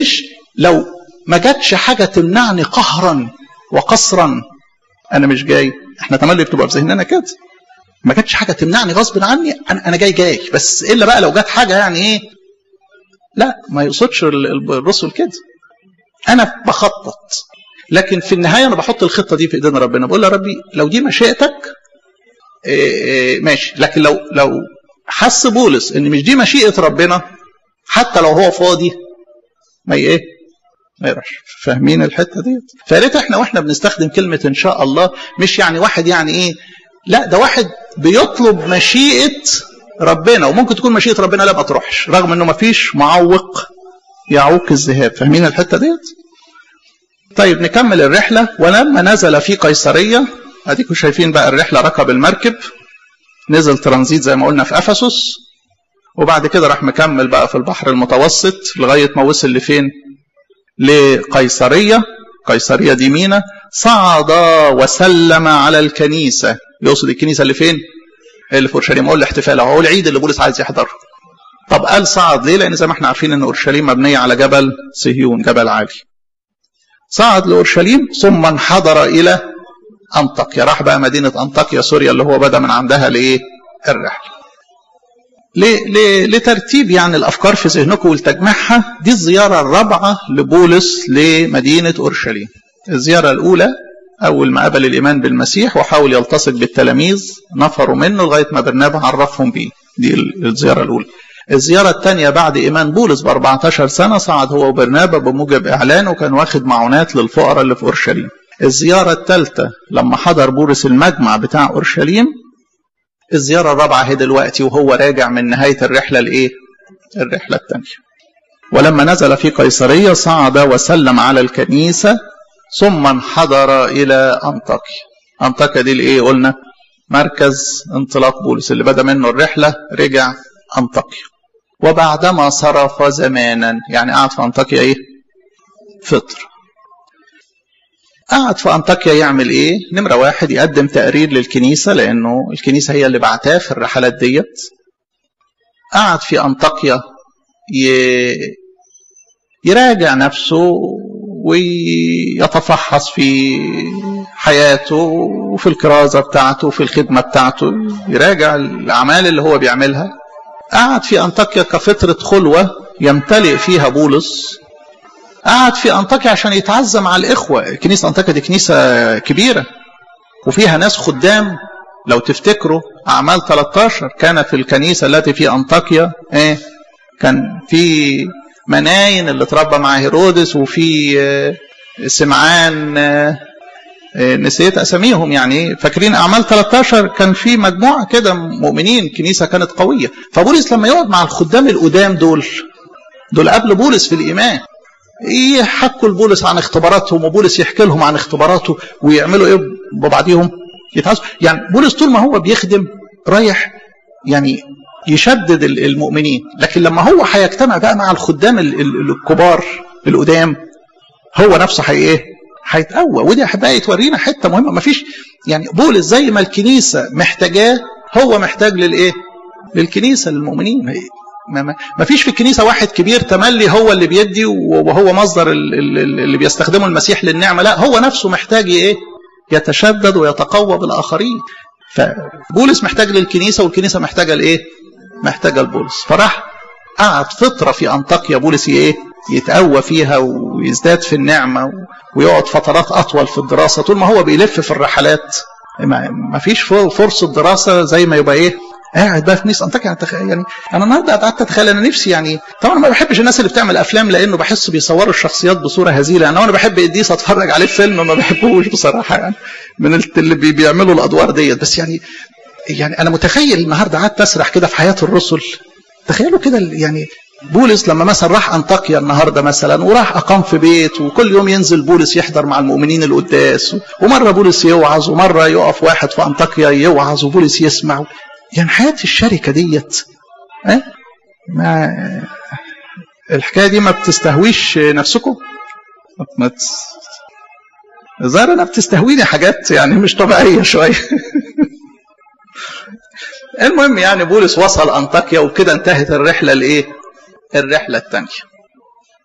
لو ما جاتش حاجه تمنعني قهرا وقصرا انا مش جاي احنا تملي بتبقى في ذهننا كده ما جاتش حاجه تمنعني غصب عني انا انا جاي جاي بس الا بقى لو جت حاجه يعني ايه لا ما يقصدش الرسل كده انا بخطط لكن في النهايه انا بحط الخطه دي في ايدين ربنا بقول يا ربي لو دي مشيئتك إيه إيه ماشي لكن لو لو حس بولس ان مش دي مشيئه ربنا حتى لو هو فاضي ما ايه ما يروحش فاهمين الحته ديت فياريت احنا واحنا بنستخدم كلمه ان شاء الله مش يعني واحد يعني ايه لا ده واحد بيطلب مشيئه ربنا وممكن تكون مشيئه ربنا لا ما تروحش رغم انه ما فيش معوق يعوق الذهاب فاهمين الحته ديت طيب نكمل الرحله ولما نزل في قيصريه اديكم شايفين بقى الرحله ركب المركب نزل ترانزيت زي ما قلنا في افسس وبعد كده راح مكمل بقى في البحر المتوسط لغايه ما وصل لفين لقيصريه قيصريه دي مينا صعد وسلم على الكنيسه يقصد الكنيسه اللي فين اللي في اورشليم هو الاحتفال هو العيد اللي بولس عايز يحضره طب قال صعد ليه لان زي ما احنا عارفين ان اورشليم مبنيه على جبل صهيون جبل عالي صعد لاورشليم ثم انحدر الى انطاكيا راح بقى مدينه انطاكيا سوريا اللي هو بدا من عندها لايه الرحله لترتيب يعني الافكار في ذهنكم ولتجميعها دي الزياره الرابعه لبولس لمدينه اورشليم الزياره الاولى اول ما قبل الايمان بالمسيح وحاول يلتصق بالتلاميذ نفروا منه لغايه ما برنابا عرفهم بيه دي الزياره الاولى الزيارة الثانية بعد إيمان بولس ب 14 سنة صعد هو وبرنابا بموجب إعلان وكان واخد معونات للفقراء اللي في أورشليم. الزيارة الثالثة لما حضر بولس المجمع بتاع أورشليم الزيارة الرابعة هي دلوقتي وهو راجع من نهاية الرحلة الإيه؟ الرحلة الثانية. ولما نزل في قيصرية صعد وسلم على الكنيسة ثم انحدر إلى أنطاكيا. أنطاكيا دي الإيه قلنا؟ مركز انطلاق بولس اللي بدا منه الرحلة رجع أنطاكيا. وبعدما صرف زمانا يعني قعد في أنطاكيا إيه؟ فطر. قعد في أنطاكيا يعمل إيه؟ نمرة واحد يقدم تقرير للكنيسة لأنه الكنيسة هي اللي بعتاه في الرحلات ديت. قعد في أنطاكيا ي... يراجع نفسه ويتفحص في حياته وفي الكرازة بتاعته وفي الخدمة بتاعته يراجع الأعمال اللي هو بيعملها قعد في أنطاكيا كفترة خلوة يمتلئ فيها بولس قعد في أنطاكيا عشان يتعزى مع الإخوة كنيسة أنطاكيا دي كنيسة كبيرة وفيها ناس خدام لو تفتكروا أعمال 13 كان في الكنيسة التي في أنطاكيا إيه كان في مناين اللي اتربى مع هيرودس وفي سمعان نسيت اساميهم يعني فاكرين اعمال 13 كان في مجموعه كده مؤمنين كنيسه كانت قويه فبولس لما يقعد مع الخدام القدام دول دول قبل بولس في الايمان يحكوا لبولس عن اختباراتهم وبولس يحكي لهم عن اختباراته ويعملوا ايه ببعضهم يتعزوا يعني بولس طول ما هو بيخدم رايح يعني يشدد المؤمنين لكن لما هو هيجتمع بقى مع الخدام الكبار القدام هو نفسه هي ايه هيتقوى ودي احبائي تورينا حته مهمه مفيش يعني بولس زي ما الكنيسه محتاجاه هو محتاج للايه للكنيسه للمؤمنين ما فيش في الكنيسه واحد كبير تملي هو اللي بيدي وهو مصدر اللي بيستخدمه المسيح للنعمه لا هو نفسه محتاج ايه يتشدد ويتقوى بالاخرين فبولس محتاج للكنيسه والكنيسه محتاجه لايه محتاجه لبولس فراح قعد فتره في انطاكيا بولس ايه يتقوى فيها ويزداد في النعمه ويقعد فترات اطول في الدراسه طول ما هو بيلف في الرحلات ما فيش فرصه دراسه زي ما يبقى ايه قاعد بقى في نيس انطاكيا يعني انا النهارده قعدت اتخيل انا نفسي يعني طبعا ما بحبش الناس اللي بتعمل افلام لانه بحس بيصوروا الشخصيات بصوره هزيله يعني انا بحب اديس اتفرج عليه فيلم ما بحبوش بصراحه يعني من اللي بيعملوا الادوار ديت بس يعني يعني انا متخيل النهارده قعدت اسرح كده في حياه الرسل تخيلوا كده يعني بولس لما مثلا راح انطاكيا النهارده مثلا وراح اقام في بيت وكل يوم ينزل بولس يحضر مع المؤمنين القداس ومره بولس يوعظ ومره يقف واحد في انطاكيا يوعظ وبولس يسمع يعني حياه الشركه ديت ها ما الحكايه دي ما بتستهويش نفسكم ما ت... الظاهر انا بتستهويني حاجات يعني مش طبيعيه شويه المهم يعني بولس وصل انطاكيا وكده انتهت الرحله الايه الرحله الثانيه